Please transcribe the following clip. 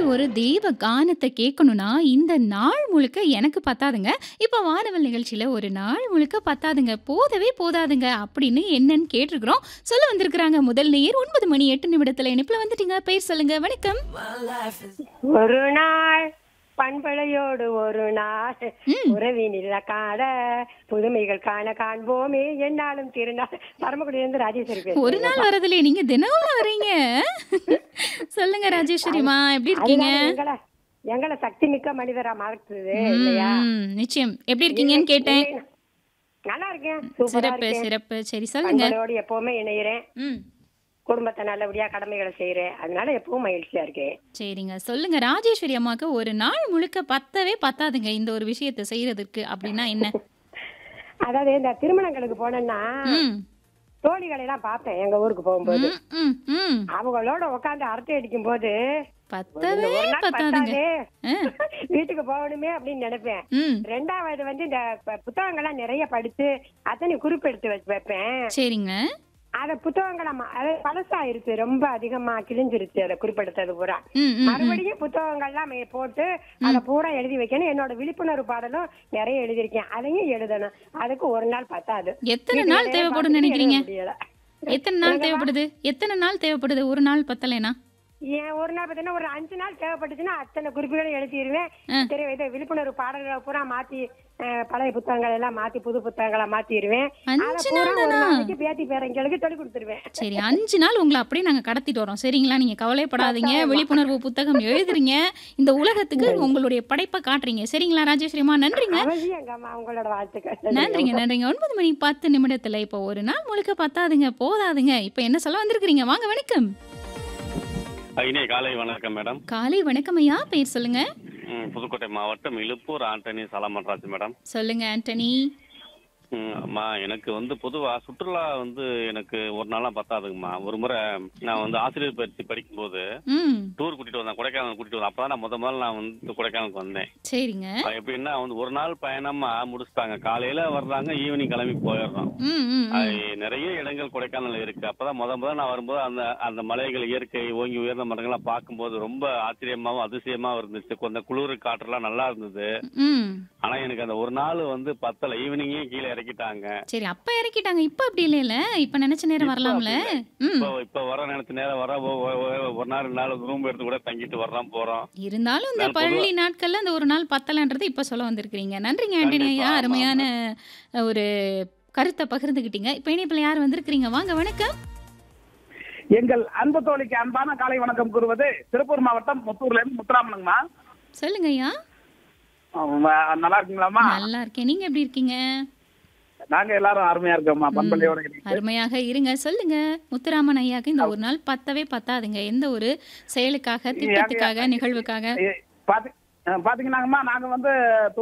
ஒரு தெய்வ கானத்த கேட்கணும்னா, இந்த நாள் முழுக்க எனக்கு பத்தாதுங்க. இப்ப வானவில் நிகழ்ச்சியில ஒரு நாள் முழுக்க பத்தாதுங்க. போதவே போதாதுங்க அப்படின்னு என்னன்னு கேட்டிருக்கிறோம். சொல்ல வந்திருக்கிறாங்க முதல் நேயர் 9 மணி 8 நிமிடத்துல இணைப்புல வந்துட்டீங்க. பெயர் சொல்லுங்க. வணக்கம். ஒரு நாள் பண்பலையோடு ஒரு நாள் ம். உறவினில் காண புதுமைகள் காண காண்போமே என்னாலும் திருநாள் பரமக்குடியிலிருந்து ராஜேஸ்வரி ஒரு நாள் பேசுறேன் வரதில்லையே. நீங்க தினமும் வரீங்க. சொல்லுங்க ராஜேஸ்வரிம்மா. எப்படி இருக்கீங்க? அதுதான் எங்களை எங்களை சக்தி மிக்க மனிதரா மாற்றுது இல்லையா ம். நிச்சயம். எப்படி இருக்கீங்கன்னு கேட்டேன். இல்லை, நல்லா இருக்கேன் சூப்பரா சிறப்பு, இருக்கேன் சிறப்பு. சரி சொல்லுங்க. பண்பலையோடு எப்பவுமே இணைகிறேன் ம். குடும்பத்தை நல்லபடியா கடமைகளை செய்யறேன் அதனால எப்பவும் மகிழ்ச்சியா இருக்கேன் சரிங்க. சொல்லுங்க ராஜேஸ்வரி அம்மாக்கு ஒரு நாள் முழுக்க பத்தவே பத்தாதுங்க இந்த ஒரு விஷயத்த செய்யறதுக்கு அப்படின்னா என்ன? அதாவது இந்த திருமணங்களுக்கு போனேன்னா ம். தோழிகளை எல்லாம் பார்ப்பேன் எங்க ஊருக்கு போகும்போது ம், ம், ம். அவங்களோட உட்காந்து அரட்டை அடிக்கும் போது பத்தவே ஒரு நாள் பத்தாதுங்க. பத்தாதே ஆ. வீட்டுக்கு போகணுமே அப்படின்னு நினைப்பேன் ம். ரெண்டாவது வந்து இந்த ப- புத்தகங்கள்லாம் நிறைய படிச்சு அத்தனை குறிப்பெடுத்து வச்சு வைப்பேன் சரிங்க. அத புத்தகங்களை ம- அது பழசாயிருச்சு ரொம்ப அதிகமா கிழிஞ்சிருச்சு அதை குறிப்பெடுத்தது பூரா ம், ம், ம். மறுபடியும் புத்தகங்கள்லாம் மே- போட்டு அதை பூரா எழுதி வைக்கணும் என்னோட விழிப்புணர்வு பாடலும் நிறைய எழுதியிருக்கேன் அதையும் எழுதணும் அதுக்கு ஒரு நாள் பத்தாது எத்தனை வீட்டு நாள் வேலையை தேவைப்படும்னு பார்த்துட்டு நினைக்கிறீங்க? எழுத முடியல. எத்தனை நாள் தேவைப்படுது? எத்தனை நாள் தேவைப்படுது? ஒரு நாள் பத்தலைனா? ஏன் ஒரு நாள் பார்த்தீங்கன்னா ஒரு அஞ்சு நாள் தேவைப்பட்டுச்சுன்னா அத்தனை குறிப்புகளும் எழுதிடுவேன் ஆ. சரி இது விழிப்புணர்வு பாடல்களை பூரா மாத்தி அஹ், பழைய புத்தகங்கள் எல்லாம் மாத்தி புது புத்தகங்களா மாத்திடுவேன் அதை அஞ்சு பூரா நாள் ஒரு தானா? நாளைக்கு பேத்தி பேரங்களுக்கு சொல்லி கொடுத்துருவேன் சரி 5 நாள் உங்கள அப்படியே நாங்க கடத்திட்டு வரோம். சரிங்களா? நீங்க கவலைப்படாதீங்க. விழிப்புணர்வு புத்தகம் எழுதுறீங்க. இந்த உலகத்துக்கு உங்களுடைய படைப்ப காட்டுறீங்க. சரிங்களா ராஜேஸ்வரி அம்மா? நன்றிங்க. அவசியம் அம்மா உங்களோட வாழ்த்துக்கள் நன்றிங்க, நன்றிங்க. 9 மணி 10 நிமிடத்துல இப்போ ஒரு நாள் முழுக்க பத்தாதுங்க, போதாதுங்க. இப்போ என்ன சொல்ல வந்திருக்கிறீங்க? வாங்க வணக்கம். இனிய காலை வணக்கம் மேடம் காலை வணக்கம் ஐயா. பெயர் சொல்லுங்க. ம், புதுக்கோட்டை மாவட்டம் இலுப்பூர் ஆண்டனி சலாமன்ராஜ் மேடம் சொல்லுங்க ஆண்டனி. ம், அம்மா எனக்கு வந்து பொதுவா சுற்றுலா வந்து எனக்கு ஒரு நாளா பத்தாதுங்கம்மா ஒரு முறை நான் வந்து ஆசிரியர் பயிற்சி படிக்கும்போது ம். டூர் கூட்டிட்டு வந்தேன் கொடைக்கானல் கூட்டிட்டு வந்தேன் அப்பதான் நான் முத முதல்ல நான் வந்து கொடைக்கானலுக்கு வந்தேன் சரிங்க. அது எப்படின்னா வந்து ஒரு நாள் பயணமா முடிச்சுட்டாங்க காலையில வர்றாங்க ஈவினிங் கிளம்பி போயிடுறோம் ம், ம், அது ம். நிறைய இடங்கள் கொடைக்கானல் இருக்கு அப்பதான் முத முதல்ல நான் வரும்போது அந்த அந்த மலைகள் இயற்கை ஓங்கி உயர்ந்த மரங்கள்லாம் பார்க்கும்போது ரொம்ப ஆச்சரியமாவும் அதிசயமாவும் இருந்துச்சு கொஞ்சம் குளிர் காற்றெல்லாம் நல்லா இருந்தது ம். ஆனா எனக்கு அந்த ஒரு நாள் வந்து பத்தல ஈவினிங்கே கீழே இறக்கிட்டாங்க சரி அப்ப இறக்கிட்டாங்க. இப்ப அப்படி இல்லைல. இப்ப நினைச்ச நேரம் இப்ப வரலாம்ல. அப்படி ம். இப்போ இப்ப வர நினைச்ச நேரம் வர ஒ- ஒ- ஒ- ஒரு நாள் ரெண்டு நாள் ரூம் எடுத்து கூட தங்கிட்டு வர்றோம் போறோம் இருந்தாலும் இந்த நான் பொதுவா- பள்ளி நாட்கள்ல அந்த ஒரு நாள் பத்தலன்றது இப்ப சொல்ல வந்திருக்கிறீங்க. நன்றிங்க ஆண்டனி கண்டிப்பா, ஐயா. ஆமா, அருமையான அஹ், ஒரு கருத்தை பகிர்ந்துக்கிட்டீங்க. இப்ப இணைப்புல யார் வந்திருக்கிறீங்க? வாங்க வணக்கம். எங்கள் அன்பு தோழிக்கு அன்பான காலை வணக்கம் கூறுவது திருப்பூர் மாவட்டம் முத்தூர்ல இருந்து முத்துராமனுங்கம்மா சொல்லுங்க ஐயா. அவங்க நல்லா இருக்கீங்களாம்மா நல்லா இருக்கேன். நீங்க எப்படி இருக்கீங்க? நாங்க எல்லாரும் அருமையா இருக்கோம்மா பண்பள்ளியோட இணைந்து. அருமையாக இருங்க. சொல்லுங்க. முத்துராமன் ஐயாக்கு இந்த ஒரு நாள் பத்தவே பத்தாதுங்க. எந்த ஒரு செயலுக்காக, திட்டத்துக்காக, நிகழ்வுக்காக? ஏ, பாத்தி- அஹ் பாத்தீங்கன்னாங்கம்மா நாங்க வந்து